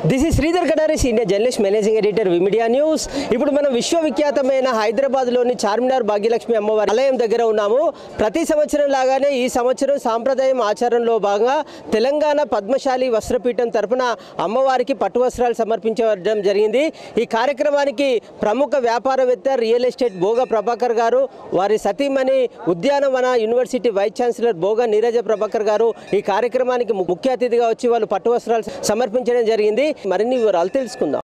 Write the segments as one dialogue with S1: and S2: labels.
S1: this is Sridhar Kadari senior journalist managing editor V media news ఇప్పుడు మనం విశ్వవిఖ్యాతమైన హైదరాబాద్లోని చార్మినార్ భాగ్యలక్ష్మి అమ్మవారి ఆలయం దగ్గర ఉన్నాము ప్రతి సంవత్సరం లాగానే ఈ సంవత్సరం సాంప్రదాయం ఆచారంలో భాగంగా తెలంగాణ పద్మశాలి వస్త్రపీఠం తరపున అమ్మవారికి పట్టు వస్త్రాలు సమర్పించడం జరిగింది ఈ కార్యక్రమానికి ప్రముఖ వ్యాపారవేత్త రియల్ ఎస్టేట్ బోగ ప్రభాకర్ గారు వారి సతీమణి ఉద్యానవన university vice chancellor Boga Neeraja Prabhakar గారు ఈ కార్యక్రమానికి ము- ముఖ్య అతిథిగా వచ్చి వాళ్ళు పట్టు వస్త్రాలు సమర్పించడం జరిగింది మరిన్ని వివరాలు తెలుసుకుందాం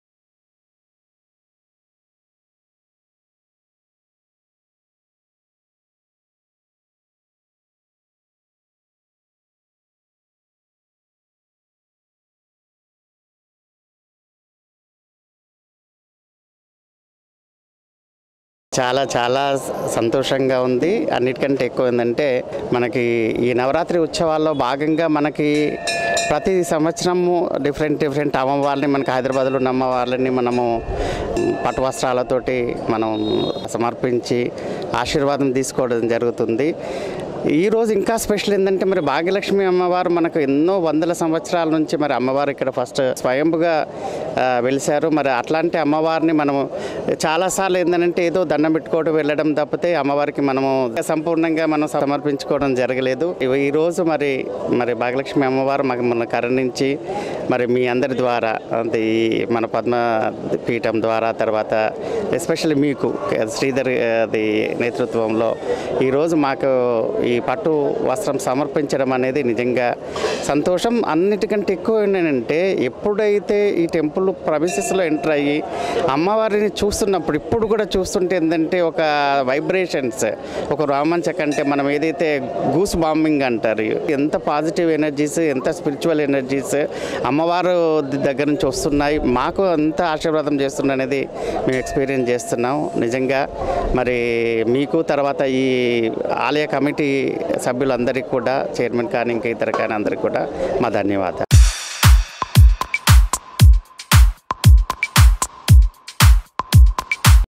S2: చాలా చాలా సంతోషంగా ఉంది అన్నిటికంటే ఎక్కువ ఏంటంటే మనకి ఈ నవరాత్రి ఉత్సవాల్లో భాగంగా మనకి ప్రతి సంవత్సరము డిఫరెంట్ డిఫరెంట్ అమ్మవారిని మనకి హైదరాబాద్లో ఉన్న అమ్మవార్లని మనము పట్టు వస్త్రాలతోటి మనం సమర్పించి ఆశీర్వాదం తీసుకోవడం జరుగుతుంది ఈ రోజు ఇంకా స్పెషల్ ఏంటంటే మరి భాగ్యలక్ష్మి అమ్మవారు మనకు ఎన్నో వందల సంవత్సరాల నుంచి మరి అమ్మవారు ఇక్కడ ఫస్ట్ స్వయంభుగా ఆ, వెలిశారు మరి అట్లాంటి అమ్మవారిని మనము చాలాసార్లు ఏంటంటే ఏదో దండం పెట్టుకోవడం వెళ్ళడం తప్పితే అమ్మవారికి మనము సంపూర్ణంగా మనం సమర్పించుకోవడం జరగలేదు ఇవ- ఈ రోజు మరి మరి భాగ్యలక్ష్మి అమ్మవారు మాకు మన కరుణించి మరి మీ అందరి ద్వారా అంటే ఈ మన పద్మ పీఠం ద్వారా తర్వాత ఎస్పెషల్లీ మీకు శ్రీధర్ అది నేతృత్వంలో ఈరోజు మాకు ఈ పట్టు వస్త్రం సమర్పించడం అనేది నిజంగా సంతోషం అన్నిటికంటే ఎక్కువ ఏంటంటే ఎప్పుడైతే ఈ టెంపుల్ ప్రమిసెస్లో ఎంటర్ అయ్యి అమ్మవారిని చూస్తున్నప్పుడు ఇప్పుడు కూడా చూస్తుంటే ఏంటంటే ఒక వైబ్రేషన్స్ ఒక రోమాంచ కంటే మనం ఏదైతే గూస్ బాంబింగ్ అంటారు ఎంత పాజిటివ్ ఎనర్జీస్ ఎంత స్పిరిచువల్ ఎనర్జీస్ అమ్మవారు దగ్గర నుంచి వస్తున్నాయి మాకు అంత ఆశీర్వాదం చేస్తుంది అనేది మేము ఎక్స్పీరియన్స్ చేస్తున్నాం నిజంగా మరి మీకు తర్వాత ఈ ఆలయ కమిటీ సభ్యులందరికీ కూడా చైర్మన్ కానీ ఇంకా ఇతర కానీ అందరికీ కూడా మా ధన్యవాదాలు